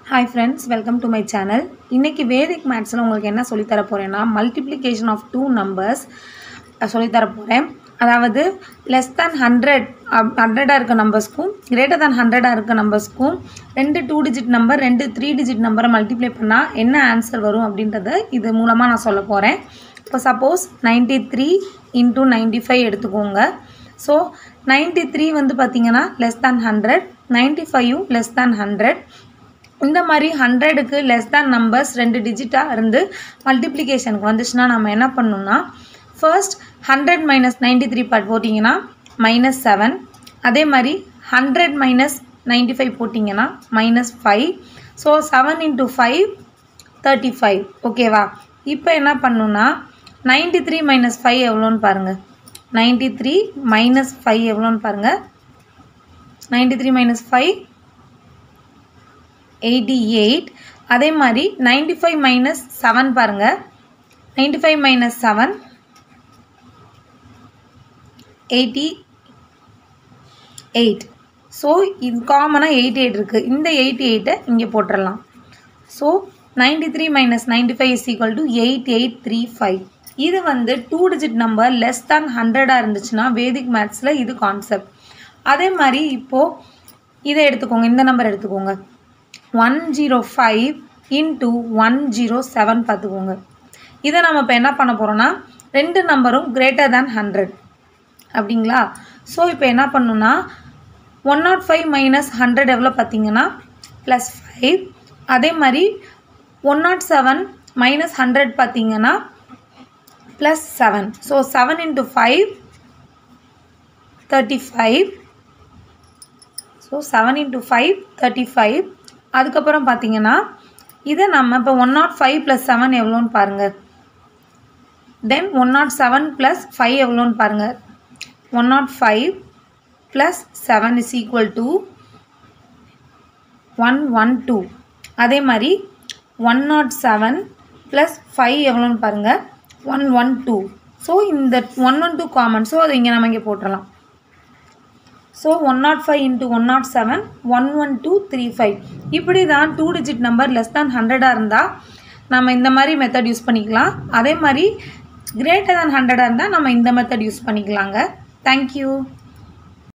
hi friends welcome to my channel இன்றைக்கி வேதிக் மேத்ஸில் உங்களுக்கு என்ன சொல்லித்தர போகிறேன்னா மல்டிப்ளிகேஷன் ஆஃப் டூ நம்பர்ஸ் சொல்லித்தர போகிறேன் அதாவது லெஸ் தேன் ஹண்ட்ரட் ஹண்ட்ரடாக இருக்க நம்பர்ஸ்க்கும் கிரேட்டர் தேன் ஹண்ட்ரடாக இருக்க நம்பர்ஸ்க்கும் ரெண்டு டூ டிஜிட் நம்பர் ரெண்டு த்ரீ டிஜிட் நம்பரை மல்டிப்ளை பண்ணால் என்ன ஆன்சர் வரும் அப்படின்றத இது மூலமாக நான் சொல்ல போகிறேன் இப்போ suppose ninety three into ninety five எடுத்துக்கோங்க ஸோ நைன்ட்டி த்ரீ வந்து பார்த்திங்கன்னா லெஸ் தேன் ஹண்ட்ரட் நைன்ட்டி ஃபைவும் லெஸ் தேன் ஹண்ட்ரட் இந்த மாதிரி ஹண்ட்ரடுக்கு லெஸ் தேன் நம்பர்ஸ் ரெண்டு டிஜிட்டாக இருந்து மல்டிப்ளிகேஷனுக்கு வந்துச்சுன்னா நம்ம என்ன பண்ணணும்னா first hundred minus ninety three part போட்டிங்கன்னா மைனஸ் செவன் அதே மாதிரி ஹண்ட்ரட் மைனஸ் நைன்ட்டி ஃபைவ் போட்டிங்கன்னா minus five so seven into five thirty five ஓகேவா இப்போ என்ன பண்ணணும்னா நைன்ட்டி த்ரீ மைனஸ் ஃபைவ் எவ்வளோன்னு பாருங்கள் நைன்ட்டி த்ரீ மைனஸ் ஃபைவ் எவ்வளோன்னு பாருங்கள் ninety three minus five eighty eight அதே மாதிரி நைன்டி ஃபைவ் மைனஸ் செவன் பாருங்கள் ninety five minus seven eighty eight so இது காமனாக எயிட்டி எயிட் இருக்குது இந்த எயிட்டி எயிட்டை இங்கே போட்டுடலாம் so ninety three minus ninety five is equal to eight eight three five இது வந்து two digit number less than ஹண்ட்ரடாக இருந்துச்சுன்னா வேதிக் மேத்ஸில் இது கான்செப்ட் அதே மாதிரி இப்போது இதை எடுத்துக்கோங்க இந்த நம்பர் எடுத்துக்கோங்க one zero five into one zero seven பார்த்துக்கோங்க இதை நம்ம இப்போ என்ன பண்ண போகிறோன்னா ரெண்டு நம்பரும் கிரேட்டர் தேன் ஹண்ட்ரட் அப்படிங்களா ஸோ இப்போ என்ன பண்ணணுன்னா one nought five minus hundred எவ்வளோ பார்த்தீங்கன்னா ப்ளஸ் ஃபைவ் அதே மாதிரி one nought seven minus hundred பார்த்தீங்கன்னா plus seven so seven into five thirty five so seven into five thirty five அதுக்கப்புறம் பார்த்தீங்கன்னா இதை நம்ம இப்போ one nought five plus seven எவ்வளோன்னு பாருங்கள் then one nought seven plus five எவ்வளோன்னு பாருங்கள் one nought five plus seven is equal to one one two அதே மாதிரி one nought seven plus five எவ்வளோன்னு பாருங்கள் ஒன் ஒன் டூ ஸோ இந்த one one two common so அதை இங்கே நம்ம இங்கே போட்டுடலாம் so one nought five into one nought seven one one two three five இப்படி தான் two digit number less than ஹண்ட்ரடாக இருந்தால் நம்ம இந்த மாதிரி மெத்தட் யூஸ் பண்ணிக்கலாம் அதே மாதிரி கிரேட்டர் தேன் ஹண்ட்ரடாக இருந்தால் நம்ம இந்த மெத்தட் யூஸ் பண்ணிக்கலாங்க தேங்க்யூ